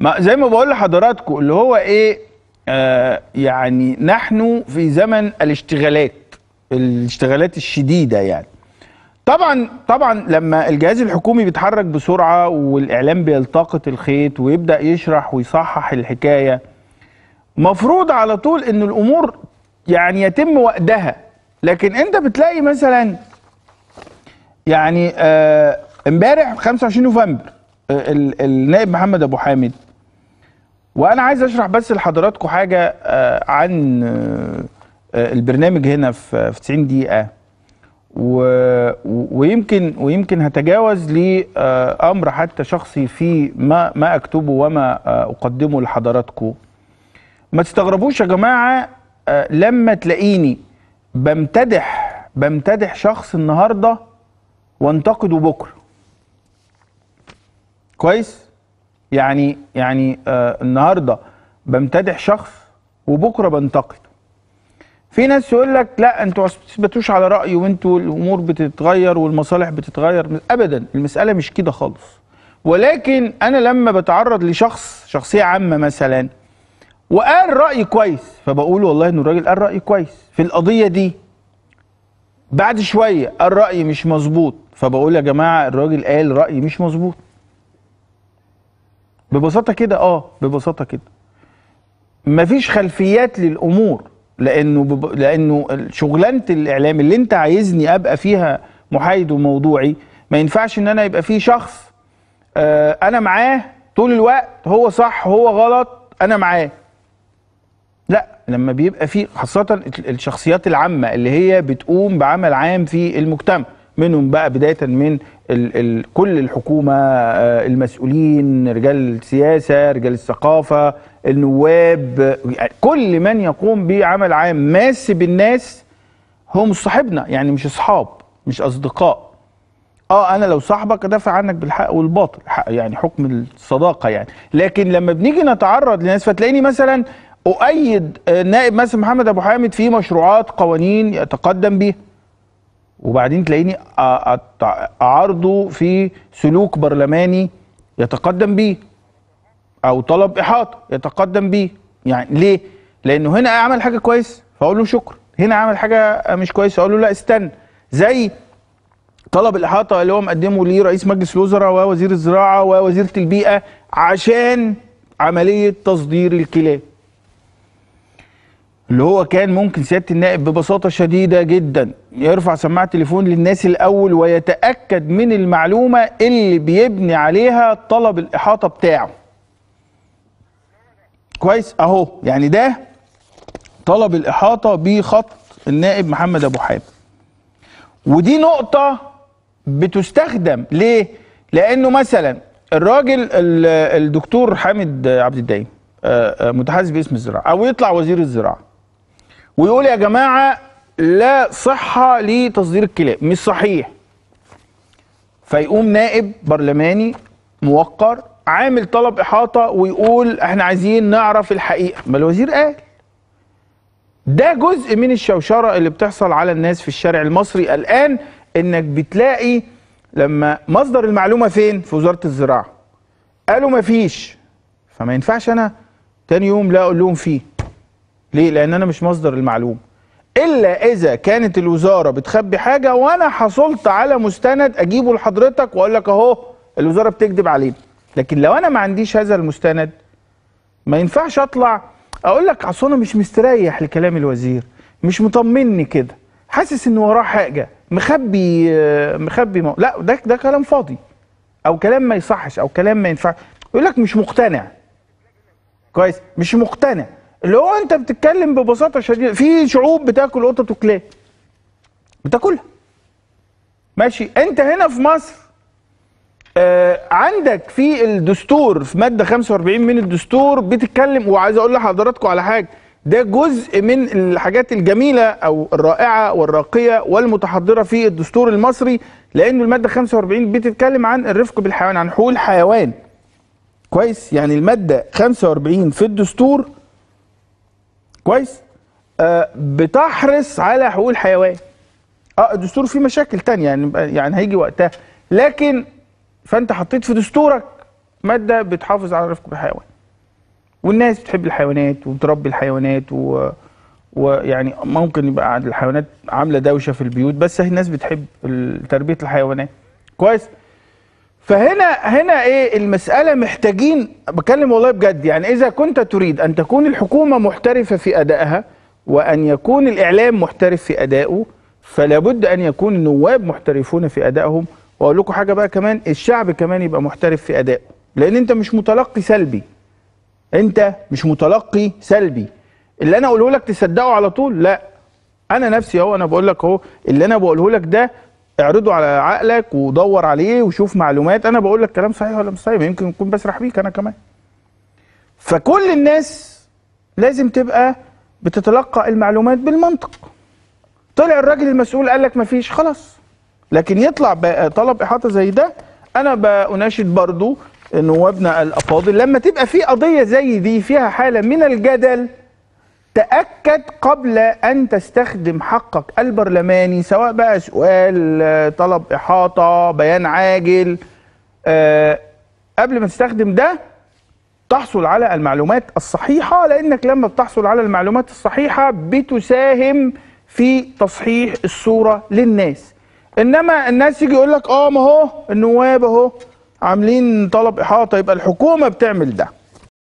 ما زي ما بقول لحضراتكم اللي هو ايه آه يعني نحن في زمن الاشتغالات الاشتغالات الشديده يعني طبعا طبعا لما الجهاز الحكومي بيتحرك بسرعه والاعلام بيلتقط الخيط ويبدا يشرح ويصحح الحكايه مفروض على طول ان الامور يعني يتم وقدها لكن انت بتلاقي مثلا يعني آه، امبارح 25 نوفمبر آه، ال- النائب محمد ابو حامد وانا عايز اشرح بس لحضراتكم حاجه آه، عن آه، آه، البرنامج هنا في في 90 دقيقه و- و- ويمكن ويمكن هتجاوز لامر حتى شخصي في ما ما اكتبه وما آه، اقدمه لحضراتكم ما تستغربوش يا جماعه آه، لما تلاقيني بمتدح بمتدح شخص النهارده وانتقده بكره كويس يعني يعني آه النهارده بمتدح شخص وبكره بنتقده في ناس يقول لك لا انتوا ما تثبتوش على رايي وانتوا الامور بتتغير والمصالح بتتغير ابدا المساله مش كده خالص ولكن انا لما بتعرض لشخص شخصيه عامه مثلا وقال راي كويس فبقول والله ان الراجل قال راي كويس في القضيه دي بعد شويه قال راي مش مظبوط فبقول يا جماعه الراجل قال راي مش مظبوط ببساطه كده اه ببساطه كده مفيش خلفيات للامور لانه بب... لانه شغلانه الاعلام اللي انت عايزني ابقى فيها محايد وموضوعي ما ينفعش ان انا يبقى في شخص آه انا معاه طول الوقت هو صح هو غلط انا معاه لا لما بيبقى في خاصة ال- الشخصيات العامة اللي هي بتقوم بعمل عام في المجتمع منهم بقى بداية من ال ال كل الحكومة آه، المسؤولين رجال السياسة رجال الثقافة النواب آه، يعني كل من يقوم بعمل عام ماس بالناس هو مش صاحبنا يعني مش اصحاب مش اصدقاء اه انا لو صاحبك ادافع عنك بالحق والباطل حق يعني حكم الصداقه يعني لكن لما بنيجي نتعرض لناس فتلاقيني مثلا اؤيد آه، نائب مثلا محمد ابو حامد في مشروعات قوانين يتقدم بيها وبعدين تلاقيني أ- أت- اعارضه في سلوك برلماني يتقدم بيه او طلب احاطه يتقدم بيه يعني ليه لانه هنا عمل حاجه كويس فاقول له شكرا هنا عمل حاجه مش كويسه اقول له لا استنى زي طلب الاحاطه اللي هو مقدمه ليه رئيس مجلس الوزراء ووزير الزراعه ووزيره البيئه عشان عمليه تصدير الكلاب اللي هو كان ممكن سياده النائب ببساطه شديده جدا يرفع سماعه التليفون للناس الاول ويتاكد من المعلومه اللي بيبني عليها طلب الاحاطه بتاعه كويس اهو يعني ده طلب الاحاطه بخط النائب محمد ابو حامد ودي نقطة بتستخدم ليه؟ لأنه مثلا الراجل ال- الدكتور حامد عبد الدايم آه، آه، متحدث باسم الزراعة أو يطلع وزير الزراعة ويقول يا جماعة لا صحة لتصدير الكلاب مش صحيح فيقوم نائب برلماني موقر عامل طلب إحاطة ويقول احنا عايزين نعرف الحقيقة ما الوزير قال ده جزء من الشوشرة اللي بتحصل على الناس في الشارع المصري الآن إنك بتلاقي لما مصدر المعلومة فين؟ في وزارة الزراعة. قالوا مفيش فما ينفعش أنا تاني يوم لا أقول لهم فيه. ليه؟ لأن أنا مش مصدر المعلومة. إلا إذا كانت الوزارة بتخبي حاجة وأنا حصلت على مستند أجيبه لحضرتك وأقول لك أهو الوزارة بتكذب علينا. لكن لو أنا ما عنديش هذا المستند ما ينفعش اطلع اقول لك اصل انا مش مستريح لكلام الوزير مش مطمني كده حاسس ان وراه حاجه مخبي آه، مخبي مو... لا ده ده كلام فاضي او كلام ما يصحش او كلام ما ينفعش يقول لك مش مقتنع كويس مش مقتنع اللي هو انت بتتكلم ببساطه شديده في شعوب بتاكل قطط وكلاب بتاكلها ماشي انت هنا في مصر آه، عندك في الدستور في ماده 45 من الدستور بتتكلم وعايز اقول لحضراتكم على حاجه ده جزء من الحاجات الجميله او الرائعه والراقيه والمتحضره في الدستور المصري لانه الماده 45 بتتكلم عن الرفق بالحيوان عن حقوق الحيوان كويس يعني الماده 45 في الدستور كويس آه بتحرص على حقوق الحيوان اه الدستور فيه مشاكل تانية يعني يعني هيجي وقتها لكن فانت حطيت في دستورك ماده بتحافظ على الرفق بالحيوان والناس بتحب الحيوانات وبتربي الحيوانات و... ويعني ممكن يبقى عند الحيوانات عامله دوشه في البيوت بس هي الناس بتحب ال- تربيه الحيوانات كويس فهنا هنا ايه المساله محتاجين بتكلم والله بجد يعني اذا كنت تريد ان تكون الحكومه محترفه في ادائها وان يكون الاعلام محترف في ادائه فلا بد ان يكون النواب محترفون في ادائهم واقول لكم حاجه بقى كمان الشعب كمان يبقى محترف في ادائه لان انت مش متلقي سلبي انت مش متلقي سلبي اللي انا اقوله لك تصدقه على طول لا انا نفسي اهو انا بقول لك اهو اللي انا بقوله لك ده اعرضه على عقلك ودور عليه وشوف معلومات انا بقول لك كلام صحيح ولا مش صحيح يمكن اكون بسرح بيك انا كمان فكل الناس لازم تبقى بتتلقى المعلومات بالمنطق طلع الراجل المسؤول قال لك مفيش خلاص لكن يطلع بقى طلب احاطه زي ده انا بناشد برضو نوابنا الافاضل لما تبقى في قضيه زي دي فيها حاله من الجدل تأكد قبل أن تستخدم حقك البرلماني سواء بقى سؤال آه، طلب إحاطة بيان عاجل آه، قبل ما تستخدم ده تحصل على المعلومات الصحيحة لأنك لما بتحصل على المعلومات الصحيحة بتساهم في تصحيح الصورة للناس إنما الناس يجي يقول لك آه ما هو النواب أهو عاملين طلب إحاطة يبقى الحكومة بتعمل ده